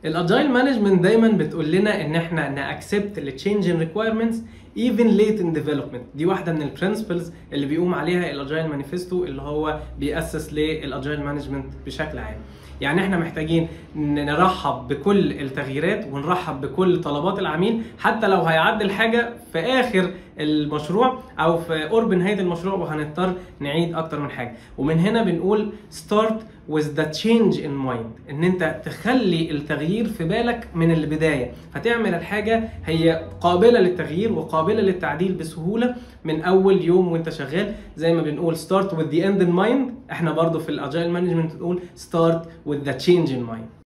الاجايل مانجمنت دايما بتقول لنا ان احنا ناكسبت التشينج ان ريكويرمنتس even late in development دي واحده من البرنسبلز اللي بيقوم عليها الاجايل مانيفستو اللي هو بيأسس للاجايل مانجمنت بشكل عام يعني احنا محتاجين نرحب بكل التغييرات ونرحب بكل طلبات العميل حتى لو هيعدل حاجه في اخر المشروع او في قرب نهايه المشروع وهنضطر نعيد اكتر من حاجه ومن هنا بنقول start with the change in mind ان انت تخلي التغيير في بالك من البدايه فتعمل الحاجه هي قابله للتغيير وقابله للتعديل بسهوله من اول يوم وانت شغال زي ما بنقول start with the end in mind احنا برضو في الاجايل مانجمنت بنقول start with the change in mind